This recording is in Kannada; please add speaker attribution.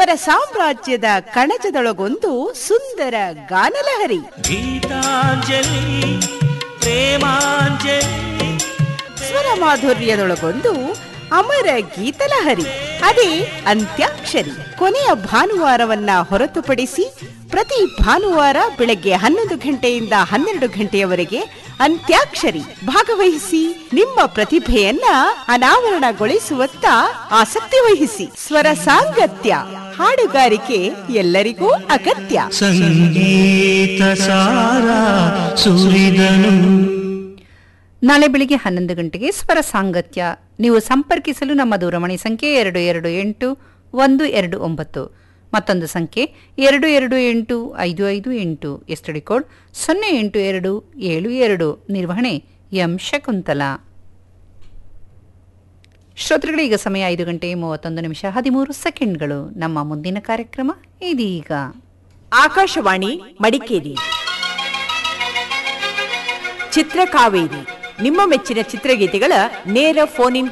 Speaker 1: ಸ್ವರ ಸಾಮ್ರಾಜ್ಯದ ಕಣಜದೊಳಗೊಂದು ಸುಂದರ ಗಾನಲಹರಿ
Speaker 2: ಗೀತಾಂಜಲಿ ಪ್ರೇಮಾಂಜಲಿ
Speaker 1: ಸ್ವರ ಮಾಧುರ್ಯದೊಳಗೊಂದು ಅಮರ ಗೀತಲಹರಿ ಅದೇ ಅಂತ್ಯಾಕ್ಷರಿ ಕೊನೆಯ ಭಾನುವಾರವನ್ನ ಹೊರತುಪಡಿಸಿ ಪ್ರತಿ ಭಾನುವಾರ ಬೆಳಗ್ಗೆ ಹನ್ನೊಂದು ಗಂಟೆಯಿಂದ ಹನ್ನೆರಡು ಗಂಟೆಯವರೆಗೆ ಅಂತ್ಯಾಕ್ಷರಿ ಭಾಗವಹಿಸಿ ನಿಮ್ಮ ಪ್ರತಿಭೆಯನ್ನ ಅನಾವರಣಗೊಳಿಸುವತ್ತ ಆಸಕ್ತಿ ವಹಿಸಿ ಸ್ವರ ಸಾಂಗತ್ಯ ಹಾಡುಗಾರಿಕೆ ಎಲ್ಲರಿಗೂ ಅಗತ್ಯ
Speaker 2: ಸಂಗೀತ ಸಾರ ಸುರಿದನು
Speaker 3: ನಾಳೆ ಬೆಳಿಗ್ಗೆ ಹನ್ನೊಂದು ಗಂಟೆಗೆ ಸ್ವರ ಸಾಂಗತ್ಯ ನೀವು ಸಂಪರ್ಕಿಸಲು ನಮ್ಮ ದೂರವಾಣಿ ಸಂಖ್ಯೆ ಎರಡು ಎರಡು ಎಂಟು ಒಂದು ಎರಡು ಒಂಬತ್ತು ಮತ್ತೊಂದು ಸಂಖ್ಯೆ ಎರಡು ಎರಡು ಎಂಟು ಐದು ಐದು ಎಂಟು ಎಸ್ಟಡಿ ಕೋಡ್ ಸೊನ್ನೆ ಎಂಟು ಎರಡು ಏಳು ಎರಡು ನಿರ್ವಹಣೆ ಎಂ ಶಕುಂತಲಾ ಶ್ರೋತೃಗಳೇ ಈಗ ಸಮಯ ಐದು ಗಂಟೆ ಮೂವತ್ತೊಂದು ನಿಮಿಷ ಹದಿಮೂರು ಸೆಕೆಂಡ್ಗಳು ನಮ್ಮ ಮುಂದಿನ ಕಾರ್ಯಕ್ರಮ ಇದೀಗ
Speaker 4: ಆಕಾಶವಾಣಿ ಮಡಿಕೇರಿ ಚಿತ್ರಕಾವೇರಿ ನಿಮ್ಮ ಮೆಚ್ಚಿನ ಚಿತ್ರಗೀತೆಗಳ ನೇರ ಫೋನ್ ಇನ್